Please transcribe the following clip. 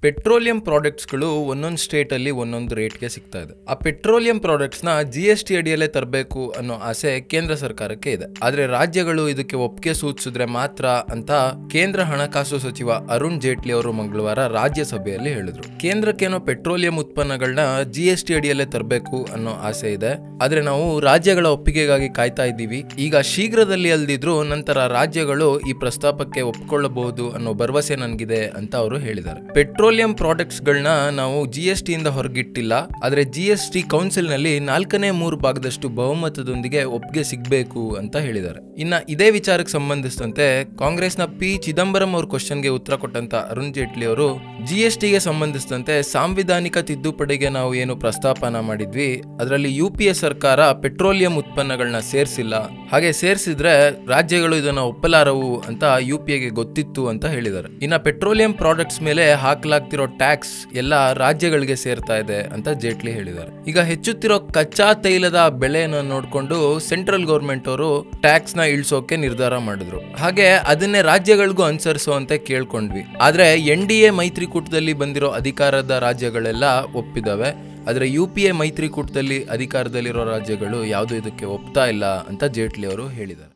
petroleum ಪ್ರಾಡಕ್ಟ್ಸ್ಗಳು ಒಂದೊಂದು ಸ್ಟೇಟಲ್ಲಿ ಒಂದೊಂದು ರೇಟ್ಗೆ ಸಿಗ್ತಾ ಇದೆ ಆ ಪೆಟ್ರೋಲಿಯಂ ಪ್ರಾಡಕ್ಟ್ಸ್ನ ಜಿ ಎಸ್ ಟಿ ಅಡಿಯಲ್ಲೇ ತರಬೇಕು ಅನ್ನೋ ಆಸೆ ಕೇಂದ್ರ ಸರ್ಕಾರಕ್ಕೆ ಇದೆ ಆದರೆ ರಾಜ್ಯಗಳು ಇದಕ್ಕೆ ಒಪ್ಪಿಗೆ ಸೂಚಿಸಿದ್ರೆ ಮಾತ್ರ ಅಂತ ಕೇಂದ್ರ ಹಣಕಾಸು ಸಚಿವ ಅರುಣ್ ಜೇಟ್ಲಿ ಅವರು ಮಂಗಳವಾರ ರಾಜ್ಯಸಭೆಯಲ್ಲಿ ಹೇಳಿದ್ರು ಕೇಂದ್ರಕ್ಕೇನೋ ಪೆಟ್ರೋಲಿಯಂ ಉತ್ಪನ್ನಗಳನ್ನ ಜಿ ಎಸ್ ಟಿ ಅಡಿಯಲ್ಲೇ ತರಬೇಕು ಅನ್ನೋ ಆಸೆ ಇದೆ ಆದ್ರೆ ನಾವು ರಾಜ್ಯಗಳ ಒಪ್ಪಿಗೆಗಾಗಿ ಕಾಯ್ತಾ ಇದ್ದೀವಿ ಈಗ ಶೀಘ್ರದಲ್ಲಿ ಅಲ್ದಿದ್ರು ನಂತರ ರಾಜ್ಯಗಳು ಈ ಪ್ರಸ್ತಾಪಕ್ಕೆ ಒಪ್ಕೊಳ್ಳಬಹುದು ಅನ್ನೋ ಭರವಸೆ ನನಗಿದೆ ಅಂತ ಅವರು ಹೇಳಿದ್ದಾರೆ ಪೆಟ್ರೋಲಿಯಂ ಪ್ರಾಡಕ್ಟ್ಸ್ ಗಳನ್ನ ನಾವು ಜಿ ಎಸ್ ಟಿ ಇಂದ ಹೊರಗಿಟ್ಟಿಲ್ಲ ಆದ್ರೆ ಜಿ ಎಸ್ ಟಿ ಕೌನ್ಸಿಲ್ ನಲ್ಲಿ ನಾಲ್ಕನೇ ಮೂರು ಭಾಗದಷ್ಟು ಬಹುಮತದೊಂದಿಗೆ ಒಪ್ಪಿಗೆ ಸಿಗಬೇಕು ಅಂತ ಹೇಳಿದ್ದಾರೆ ಇನ್ನ ಇದೇ ವಿಚಾರಕ್ಕೆ ಸಂಬಂಧಿಸಿದಂತೆ ಕಾಂಗ್ರೆಸ್ನ ಪಿ ಚಿದಂಬರಂ ಅವ್ರ ಕ್ವಶನ್ಗೆ ಉತ್ತರ ಕೊಟ್ಟಂತ ಅರುಣ್ ಜೇಟ್ಲಿ ಅವರು ಜಿ ಎಸ್ ಟಿಗೆ ಸಂಬಂಧಿಸಿದಂತೆ ಸಾಂವಿಧಾನಿಕ ತಿದ್ದುಪಡಿಗೆ ನಾವು ಏನು ಪ್ರಸ್ತಾಪನ ಮಾಡಿದ್ವಿ ಅದರಲ್ಲಿ ಯು ಪಿ ಎ ಸರ್ಕಾರ ಪೆಟ್ರೋಲಿಯಂ ಉತ್ಪನ್ನಗಳನ್ನ ಸೇರಿಸಿಲ್ಲ ಹಾಗೆ ಸೇರಿಸಿದ್ರೆ ರಾಜ್ಯಗಳು ಇದನ್ನ ಒಪ್ಪಲಾರವು ಅಂತ ಯು ಪಿ ಎಗೆ ಗೊತ್ತಿತ್ತು ಅಂತ ಹೇಳಿದ್ದಾರೆ ಇನ್ನ ಪೆಟ್ರೋಲಿಯಂ ಪ್ರಾಡಕ್ಟ್ಸ್ ಮೇಲೆ ಹಾಕಲಾಗ್ತಿರೋ ಟ್ಯಾಕ್ಸ್ ಎಲ್ಲ ರಾಜ್ಯಗಳಿಗೆ ಸೇರ್ತಾ ಇದೆ ಅಂತ ಜೇಟ್ಲಿ ಹೇಳಿದ್ದಾರೆ ಈಗ ಹೆಚ್ಚುತ್ತಿರೋ ಕಚ್ಚಾ ತೈಲದ ಬೆಲೆಯನ್ನು ನೋಡಿಕೊಂಡು ಸೆಂಟ್ರಲ್ ಗೌರ್ಮೆಂಟ್ ಅವರು ಟ್ಯಾಕ್ಸ್ ನ ಇಳಿಸೋಕೆ ನಿರ್ಧಾರ ಮಾಡಿದ್ರು ಹಾಗೆ ಅದನ್ನೇ ರಾಜ್ಯಗಳಿಗೂ ಅನುಸರಿಸುವಂತೆ ಕೇಳ್ಕೊಂಡ್ವಿ ಆದ್ರೆ ಎನ್ ಡಿ ಎ ಮೈತ್ರಿಕೂಟದಲ್ಲಿ ಬಂದಿರೋ ಅಧಿಕಾರದ ರಾಜ್ಯಗಳೆಲ್ಲ ಒಪ್ಪಿದಾವೆ ಆದರೆ ಯು ಪಿ ಎ ಮೈತ್ರಿಕೂಟದಲ್ಲಿ ಅಧಿಕಾರದಲ್ಲಿರೋ ರಾಜ್ಯಗಳು ಯಾವುದು ಇದಕ್ಕೆ ಒಪ್ತಾ ಇಲ್ಲ ಅಂತ ಜೇಟ್ಲಿ ಅವರು ಹೇಳಿದ್ದಾರೆ